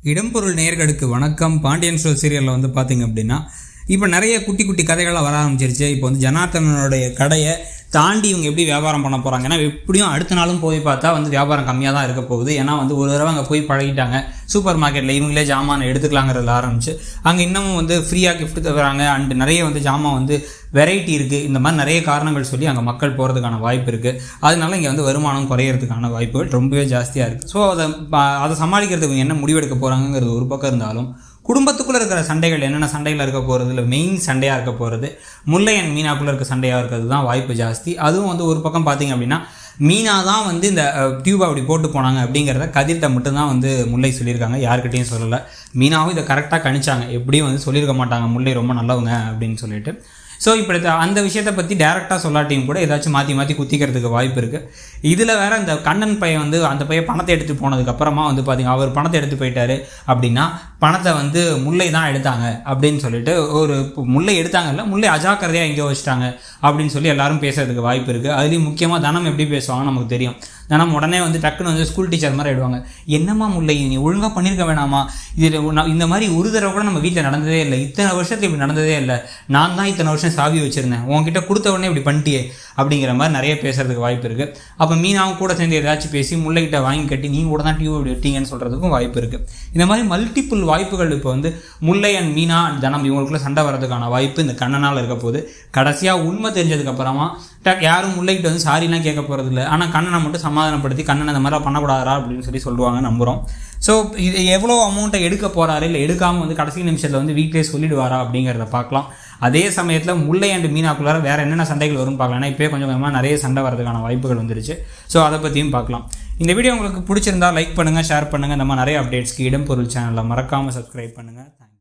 இடம்பொருள் நேயர்களுக்கு வணக்கம் பாண்டியன் ஸ்டோர் சீரியலில் வந்து பார்த்தீங்க அப்படின்னா இப்போ நிறைய குட்டி குட்டி கதைகள்லாம் வர ஆரம்பிச்சிருச்சு இப்போ வந்து ஜனார்த்தனனுடைய கடையை தாண்டி இவங்க எப்படி வியாபாரம் பண்ண போகிறாங்க ஏன்னா எப்படியும் அடுத்த நாளும் போய் பார்த்தா வந்து வியாபாரம் கம்மியாக தான் இருக்க போகுது ஏன்னா வந்து ஒரு தடவை அங்கே போய் பழகிட்டாங்க சூப்பர் மார்க்கெட்டில் இவங்களே ஜாமான் எடுத்துக்கலாங்கிறதுல ஆரம்பிச்சு அங்கே இன்னமும் வந்து ஃப்ரீயாக gift தராங்க அண்ட் நிறைய வந்து ஜாமான் வந்து வெரைட்டி இருக்குது இந்த மாதிரி நிறைய காரணங்கள் சொல்லி அங்கே மக்கள் போகிறதுக்கான வாய்ப்பு இருக்குது அதனால இங்கே வந்து வருமானம் குறையிறதுக்கான வாய்ப்புகள் ரொம்பவே ஜாஸ்தியாக இருக்குது ஸோ அதை ப- அதை சமாளிக்கிறதுக்கு என்ன முடிவெடுக்க போகிறாங்கிறது ஒரு பக்கம் இருந்தாலும் குடும்பத்துக்குள்ளே இருக்கிற சண்டைகள் என்னென்ன சண்டைகள் இருக்க போகிறது இல்லை மெயின் சண்டையாக இருக்க போகிறது முல்லை அண்ட் மீனாக்குள்ளே இருக்க சண்டையாக இருக்கிறது தான் வாய்ப்பு ஜாஸ்தி அதுவும் வந்து ஒரு பக்கம் பார்த்தீங்க அப்படின்னா மீனா தான் வந்து இந்த டியூப் அப்படி போட்டு போனாங்க அப்படிங்கிறத கதிர்கிட்ட மட்டும்தான் வந்து முல்லை சொல்லியிருக்காங்க யார்கிட்டையும் சொல்லலை மீனாவும் இதை கரெக்டாக கணிச்சாங்க எப்படியும் வந்து சொல்லியிருக்க மாட்டாங்க முல்லை ரொம்ப நல்லவங்க அப்படின்னு சொல்லிட்டு ஸோ இப்படி த- அந்த விஷயத்தை பற்றி டேரெக்டாக சொல்லாட்டியும் கூட ஏதாச்சும் மாற்றி மாற்றி குத்திக்கிறதுக்கு வாய்ப்பு இருக்குது இதில் வேற இந்த கண்ணன் பையன் வந்து அந்த பையன் பணத்தை எடுத்து போனதுக்கு அப்புறமா வந்து பார்த்தீங்க அவர் பணத்தை எடுத்து போயிட்டாரு அப்படின்னா பணத்தை வந்து முல்லை தான் எடுத்தாங்க அப்படின்னு சொல்லிட்டு ஒரு முல்லை எடுத்தாங்கல்ல முல்லை அஜாக்கிரதையாக எங்கேயோ வச்சுட்டாங்க அப்படின்னு சொல்லி எல்லாரும் பேசுறதுக்கு வாய்ப்பு இருக்குது அதுலேயும் முக்கியமாக தனம் எப்படி பேசுவாங்க நமக்கு தெரியும் தனம் உடனே வந்து டக்குன்னு வந்து ஸ்கூல் டீச்சர் மாதிரி ஆயிடுவாங்க என்னம்மா முல்லை நீ ஒழுங்காக பண்ணியிருக்க வேணாமா இது நான் இந்த மாதிரி ஒரு தடவை கூட நம்ம வீட்டில் நடந்ததே இல்லை இத்தனை வருஷத்துல இப்படி நடந்ததே இல்லை நான் தான் இத்தனை வருஷம் சாவி வச்சிருந்தேன் உன்கிட்ட கொடுத்த உடனே இப்படி பண்ணிட்டியே அப்படிங்கிற மாதிரி நிறைய பேசுறதுக்கு வாய்ப்பு இருக்குது அப்போ மீனாவும் கூட சேர்ந்து ஏதாச்சும் பேசி முல்லைகிட்ட வாங்கி கட்டி நீ கூட தான் டியூப் விட்டீங்கன்னு சொல்கிறதுக்கும் வாய்ப்பு இருக்குது இந்த மாதிரி மல்டிபிள் வாய்ப்புகள் இப்போ வந்து முல்லை அண்ட் மீனா and தனம் இவங்களுக்குள்ள சண்டை வர்றதுக்கான வாய்ப்பு இந்த கண்ணனால் இருக்க போது கடைசியாக உண்மை தெரிஞ்சதுக்கு அப்புறமா டக் யாரும் முல்லைகிட்ட வந்து சாரிலாம் கேட்க போகிறது இல்லை ஆனால் கண்ணனை மட்டும் சமாதானப்படுத்தி கண்ணனை இந்த மாதிரிலாம் பண்ணக்கூடாதா அப்படின்னு சொல்லி சொல்லுவாங்க நம்புகிறோம் ஸோ இது எவ்வளோ அமௌண்ட்டை எடுக்க போகிறாரு இல்லை எடுக்காமல் வந்து கடைசி நிமிஷத்தில் வந்து வீட்டிலே சொல்லிடுவாரா அப்படிங்கிறத பார்க்கலாம் அதே சமயத்தில் முல்லை அண்ட் மீனாக்குள்ளார வேறு என்னென்ன சண்டைகள் வரும்னு பார்க்கலாம் ஏன்னா இப்போயே கொஞ்சம் கொஞ்சமாக நிறைய சண்டை வரதுக்கான வாய்ப்புகள் வந்துருச்சு ஸோ அதை பற்றியும் பார்க்கலாம் இந்த வீடியோ உங்களுக்கு பிடிச்சிருந்தா லைக் பண்ணுங்கள் ஷேர் பண்ணுங்கள் இந்த மாதிரி நிறைய அப்டேட்ஸ்க்கு இடம் பொருள் சேனலில் மறக்காமல் சப்ஸ்கிரைப் பண்ணுங்கள் தேங்க்யூ